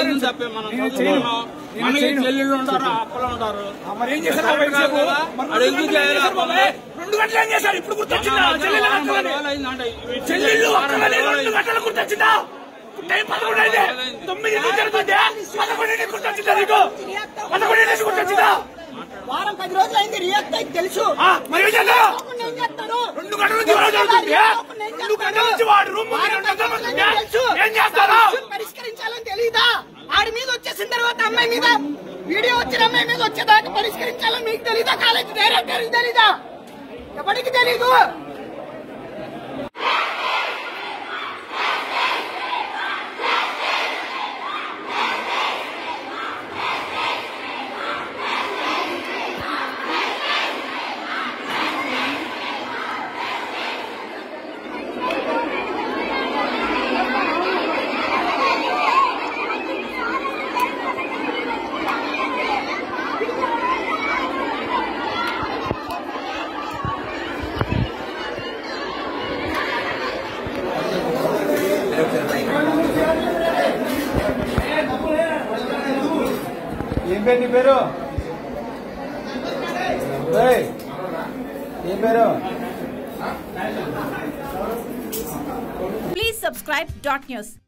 చేయాల్సింది తప్పే మనం చదువుకున్నాం. మనకి చెల్లెళ్ళు ఉంటారు అక్కలు ఉంటారు మరి ఏం చేశారు బాబాయ్ ఇంతసేపు? మరి అది ఎందుకు రెండు గంటలు ఏం చేయాలి? చేశారు బాబాయ్? రెండు గంటలు ఏం చేశారు ఇప్పుడు గుర్తొచ్చిందా చెల్లెలు అక్కలని? అయిందంటే చెల్లెళ్ళు అక్కలని రెండు గంటలు గుర్తొచ్చిందా టైం పదకొండు అయితే తొమ్మిది నుంచి జరుగుతుంది పదకొండు గుర్తొచ్చిందా నీకు పదకొండు నుంచి గుర్తొచ్చిందా వారం పది రోజులు అయింది రియాక్ట్ అయింది తెలుసు ఆ, మరి ఏం చేద్దాం కాకుండా ఏం చేస్తారు రెండు గంటల నుంచి వాడు జరుగుతుంది రెండు గంటల నుంచి వాడు రూమ్ ముందు రెండు గంటల నుంచి ఏం చేస్తారా పరిష్కరించాలని తెలియదా ఆడి మీద వచ్చేసిన తర్వాత అమ్మాయి మీద వీడియో వచ్చిన అమ్మాయి మీద వచ్చేదాకా పరిష్కరించాలని మీకు తెలీదా కాలేజ్ డైరెక్టర్ తెలీదా ఎవరికి తెలీదు ఏం పేరు నీ పేరు ఏయ్, ఏం పేరు Please subscribe dot news.